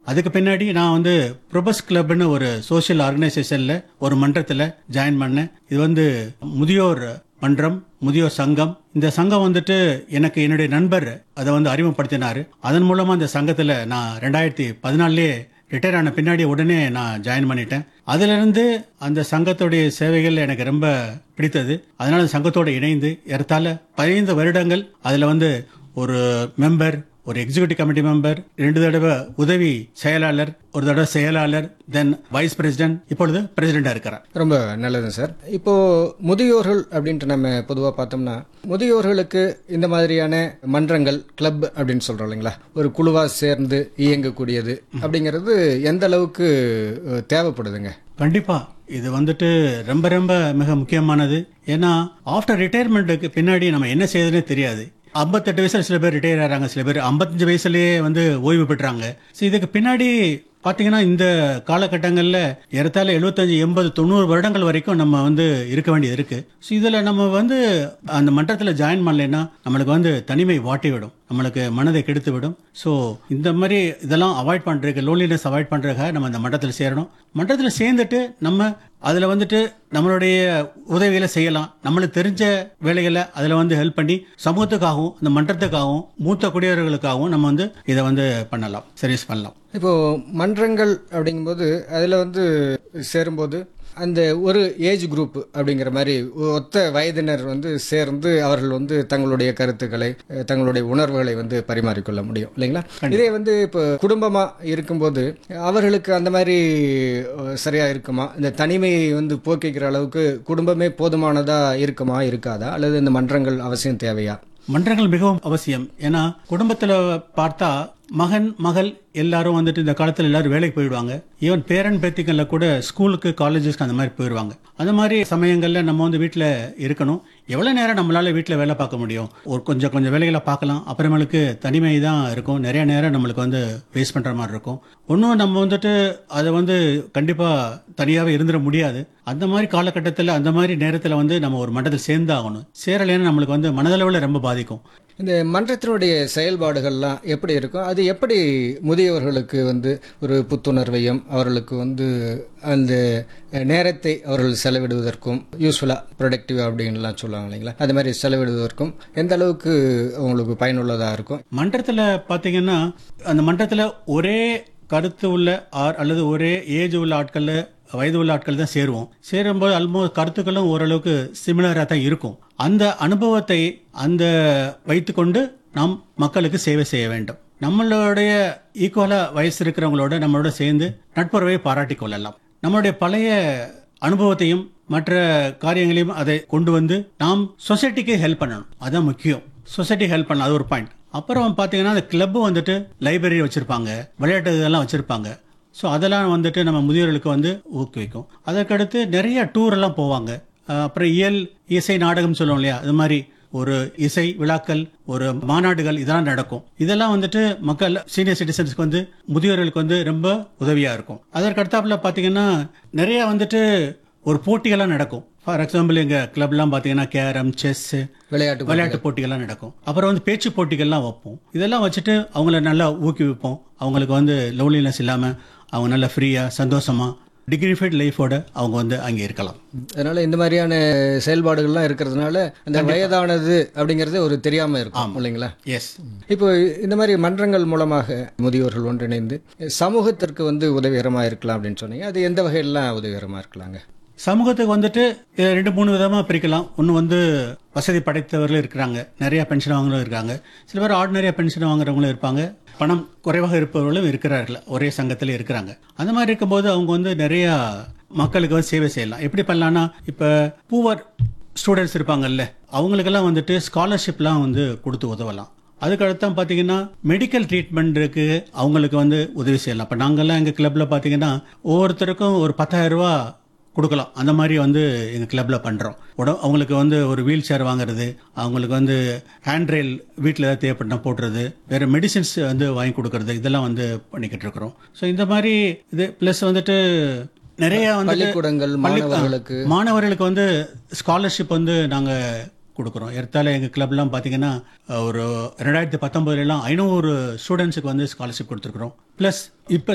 அதுக்கு பின்னாடி நான் வந்து ப்ரொபஸ் கிளப்னு ஒரு சோஷியல் ஆர்கனைசேஷன்ல ஒரு மன்றத்தில் ஜாயின் பண்ணேன் இது வந்து முதியோர் மன்றம் முதியோர் சங்கம் இந்த சங்கம் வந்துட்டு எனக்கு என்னுடைய நண்பர் அதை வந்து அறிமுகப்படுத்தினாரு அதன் மூலமா இந்த சங்கத்துல நான் ரெண்டாயிரத்தி பதினாலே ரிட்டையர் ஆன பின்னாடி உடனே நான் ஜாயின் பண்ணிட்டேன் அதுல இருந்து அந்த சங்கத்துடைய சேவைகள் எனக்கு ரொம்ப பிடித்தது அதனால அந்த சங்கத்தோட இணைந்து ஏறத்தாழ பதினைந்து வருடங்கள் அதுல வந்து ஒரு மெம்பர் ஒரு எக்ஸிகியூட்டிவ் கமிட்டி மெம்பர் ரெண்டு தடவை உதவி செயலாளர் ஒரு தடவை செயலாளர் தென் வைஸ் பிரசிடென்ட் இப்பொழுது பிரசிடென்டா இருக்கிறார் ரொம்ப நல்லது சார் இப்போ முதியோர்கள் அப்படின்ட்டு நம்ம பொதுவாக பார்த்தோம்னா முதியோர்களுக்கு இந்த மாதிரியான மன்றங்கள் கிளப் அப்படின்னு சொல்றோம் இல்லைங்களா ஒரு குழுவா சேர்ந்து இயங்கக்கூடியது அப்படிங்கிறது எந்த அளவுக்கு அஹ், தேவைப்படுதுங்க கண்டிப்பா இது வந்துட்டு ரொம்ப ரொம்ப மிக முக்கியமானது ஏன்னா ஆஃப்டர் ரிட்டையர்மெண்ட்டுக்கு பின்னாடி நம்ம என்ன செய்யறதுனே தெரியாது ஐம்பத்தெட்டு வயசுல சில பேர் ரிட்டையர் ஆகிறாங்க சில பேர் ஐம்பத்தஞ்சு வயசுலயே வந்து ஓய்வு பெற்றாங்க ஸோ இதுக்கு பின்னாடி பாத்தீங்கன்னா இந்த காலகட்டங்களில் ஏறத்தாழ எழுபத்தஞ்சு எண்பது தொண்ணூறு வருடங்கள் வரைக்கும் நம்ம வந்து இருக்க வேண்டியது இருக்கு ஸோ இதில் நம்ம வந்து அந்த மன்றத்தில் ஜாயின் பண்ணலைன்னா நம்மளுக்கு வந்து தனிமை வாட்டி விடும் நம்மளுக்கு மனதை கெடுத்து விடும் ஸோ இந்த மாதிரி இதெல்லாம் அவாய்ட் பண்ணுறதுக்கு லோன்லினஸ் அவாய்ட் பண்ணுறதுக்காக நம்ம அந்த மன்றத்தில் சேரணும் மன்றத்தில் சேர்ந்துட்டு நம்ம அதில் வந்துட்டு நம்மளுடைய உதவிகளை செய்யலாம் நம்மளுக்கு தெரிஞ்ச வேலைகளை அதில் வந்து ஹெல்ப் பண்ணி சமூகத்துக்காகவும் இந்த மன்றத்துக்காகவும் மூத்த குடியவர்களுக்காகவும் நம்ம வந்து இதை வந்து பண்ணலாம் சர்வீஸ் பண்ணலாம் இப்போ மன்றங்கள் அப்படிங்கும்போது அதில் வந்து சேரும்போது அந்த ஒரு ஏஜ் குரூப் அப்படிங்கிற மாதிரி ஒத்த வயதினர் வந்து சேர்ந்து அவர்கள் வந்து தங்களுடைய கருத்துக்களை அஹ், தங்களுடைய உணர்வுகளை வந்து பரிமாறிக்கொள்ள முடியும் இல்லைங்களா இதே வந்து இப்போ குடும்பமா இருக்கும்போது அவர்களுக்கு அந்த மாதிரி அஹ், சரியா இருக்குமா இந்த தனிமையை வந்து போக்கிக்கிற அளவுக்கு குடும்பமே போதுமானதா இருக்குமா இருக்காதா அல்லது இந்த மன்றங்கள் அவசியம் தேவையா மன்றங்கள் மிகவும் அவசியம் ஏன்னா குடும்பத்துல பார்த்தா மகன் மகள் எல்லாரும் வந்துட்டு இந்த காலத்துல எல்லாரும் வேலைக்கு போயிடுவாங்க ஈவன் பேரன் பேத்திகள்ல கூட ஸ்கூலுக்கு காலேஜஸ்க்கு அந்த மாதிரி போயிடுவாங்க அந்த மாதிரி சமயங்கள்ல நம்ம வந்து வீட்டில் இருக்கணும் எவ்வளவு நேரம் நம்மளால வீட்டில் வேலை பார்க்க முடியும் ஒரு கொஞ்சம் கொஞ்சம் வேலைகளை பார்க்கலாம் அப்புறமேலுக்கு தனிமை தான் இருக்கும் நிறைய நேரம் நம்மளுக்கு வந்து வேஸ்ட் பண்ற மாதிரி இருக்கும் ஒன்றும் நம்ம வந்துட்டு அதை வந்து கண்டிப்பா தனியாவே இருந்துட முடியாது அந்த மாதிரி காலகட்டத்தில் அந்த மாதிரி நேரத்தில் வந்து நம்ம ஒரு மண்டலத்தில் சேர்ந்து ஆகணும் சேரலைன்னா நம்மளுக்கு வந்து மனதளவில் ரொம்ப பாதிக்கும் இந்த மன்றத்தினுடைய செயல்பாடுகள்லாம் எப்படி இருக்கும் அது எப்படி முதியவர்களுக்கு வந்து ஒரு புத்துணர்வையும் அவர்களுக்கு வந்து அந்த நேரத்தை அவர்கள் செலவிடுவதற்கும் யூஸ்ஃபுல்லாக ப்ரொடக்டிவ் அப்படின்லாம் சொல்லுவாங்க இல்லைங்களா அது மாதிரி செலவிடுவதற்கும் எந்த அளவுக்கு அவங்களுக்கு பயனுள்ளதாக இருக்கும் மன்றத்தில் பார்த்தீங்கன்னா அந்த மன்றத்தில் ஒரே கருத்து உள்ள ஆர் அல்லது ஒரே ஏஜ் உள்ள ஆட்கள் வயது உள்ள ஆட்கள் தான் சேருவோம் சேரும்போது ஆல்மோஸ்ட் கருத்துக்களும் ஓரளவுக்கு சிமிலராக தான் இருக்கும் அந்த அனுபவத்தை அந்த வைத்துக்கொண்டு நாம் மக்களுக்கு சேவை செய்ய வேண்டும் நம்மளுடைய ஈக்குவலா வயசு இருக்கிறவங்களோட நம்மளோட சேர்ந்து நட்புறவை பாராட்டிக் கொள்ளலாம் நம்மளுடைய பழைய அனுபவத்தையும் மற்ற காரியங்களையும் அதை கொண்டு வந்து நாம் சொசைட்டிக்கு ஹெல்ப் பண்ணணும் அதான் முக்கியம் சொசைட்டி ஹெல்ப் பண்ணலாம் அது ஒரு பாயிண்ட் அப்புறம் பார்த்தீங்கன்னா அந்த கிளப் வந்துட்டு லைப்ரரி வச்சிருப்பாங்க விளையாட்டு இதெல்லாம் வச்சிருப்பாங்க ஸோ அதெல்லாம் வந்துட்டு நம்ம முதியோர்களுக்கு வந்து ஊக்குவிக்கும் அதற்கடுத்து நிறைய டூர் எல்லாம் போவாங்க அஹ் அப்புறம் இயல் இசை நாடகம் சொல்லுவோம் இல்லையா அது மாதிரி ஒரு இசை விழாக்கள் ஒரு மாநாடுகள் இதெல்லாம் நடக்கும் இதெல்லாம் வந்துட்டு மக்கள் சீனியர் சிட்டிசன்ஸ்க்கு வந்து முதியோர்களுக்கு வந்து ரொம்ப உதவியா இருக்கும் அதற்கு அடுத்தாப்புல பாத்தீங்கன்னா நிறைய வந்துட்டு ஒரு போட்டிகள்லாம் நடக்கும் ஃபார் எக்ஸாம்பிள் எங்க கிளப்லாம் பாத்தீங்கன்னா கேரம் செஸ் விளையாட்டு விளையாட்டு போட்டிகள்லாம் நடக்கும் அப்புறம் வந்து பேச்சு போட்டிகள்லாம் வைப்போம் இதெல்லாம் வச்சுட்டு அவங்கள நல்லா ஊக்குவிப்போம் அவங்களுக்கு வந்து லவ்லினஸ் இல்லாம அவங்க நல்லா ஃப்ரீயா சந்தோஷமா டிகிரிஃபைட் லைஃபோட அவங்க வந்து அங்கே இருக்கலாம் அதனால இந்த மாதிரியான செயல்பாடுகள்லாம் இருக்கிறதுனால அந்த வயதானது அப்படிங்கிறது ஒரு தெரியாம இருக்கும் இல்லைங்களா எஸ் இப்போ இந்த மாதிரி மன்றங்கள் மூலமாக முதியோர்கள் ஒன்றிணைந்து சமூகத்திற்கு வந்து உதவிகரமா இருக்கலாம் அப்படின்னு சொன்னீங்க அது எந்த வகையிலாம் உதவிகரமா இருக்கலாங்க சமூகத்துக்கு வந்துட்டு இதை ரெண்டு மூணு விதமா பிரிக்கலாம் ஒன்று வந்து வசதி படைத்தவர்களும் இருக்கிறாங்க நிறைய பென்ஷன் வாங்குறவங்களும் இருக்காங்க சில பேர் ஆர்டினரியா பென்ஷன் வாங்குறவங்களும் இருப்பாங்க பணம் குறைவாக இருப்பவர்களும் இருக்கிறார்கள் ஒரே சங்கத்தில் இருக்கிறாங்க அந்த மாதிரி இருக்கும்போது அவங்க வந்து நிறைய மக்களுக்கு வந்து சேவை செய்யலாம் எப்படி பண்ணலாம்னா இப்போ பூவர் ஸ்டூடெண்ட்ஸ் இருப்பாங்கல்ல அவங்களுக்கெல்லாம் வந்துட்டு ஸ்காலர்ஷிப்லாம் வந்து கொடுத்து உதவலாம் அதுக்கு அடுத்து பார்த்தீங்கன்னா மெடிக்கல் ட்ரீட்மெண்ட்டுக்கு அவங்களுக்கு வந்து உதவி செய்யலாம் இப்போ நாங்கள்லாம் எங்கள் கிளப்பில் பார்த்தீங்கன்னா ஒவ்வொருத்தருக்கும் ஒரு பத்தாயிரம் ரூபா கொடுக்கலாம் அந்த மாதிரி வந்து எங்கள் கிளப்பில் பண்ணுறோம் உட அவங்களுக்கு வந்து ஒரு வீல் சேர் வாங்குறது அவங்களுக்கு வந்து ஹேண்ட் ரெயில் வீட்டில் ஏதாவது தேவைப்பட்டா போட்டுறது வேறு மெடிசின்ஸ் வந்து வாங்கி கொடுக்கறது இதெல்லாம் வந்து பண்ணிக்கிட்டு இருக்கிறோம் ஸோ இந்த மாதிரி இது ப்ளஸ் வந்துட்டு நிறைய வந்து பள்ளிக்கூடங்கள் மாணவர்களுக்கு மாணவர்களுக்கு வந்து ஸ்காலர்ஷிப் வந்து நாங்கள் கொடுக்குறோம் ஏற்றால எங்கள் கிளப்லாம் பார்த்தீங்கன்னா ஒரு ரெண்டாயிரத்தி பத்தொம்போதுலாம் ஐநூறு ஸ்டூடெண்ட்ஸுக்கு வந்து ஸ்காலர்ஷிப் கொடுத்துருக்குறோம் ப்ளஸ் இப்போ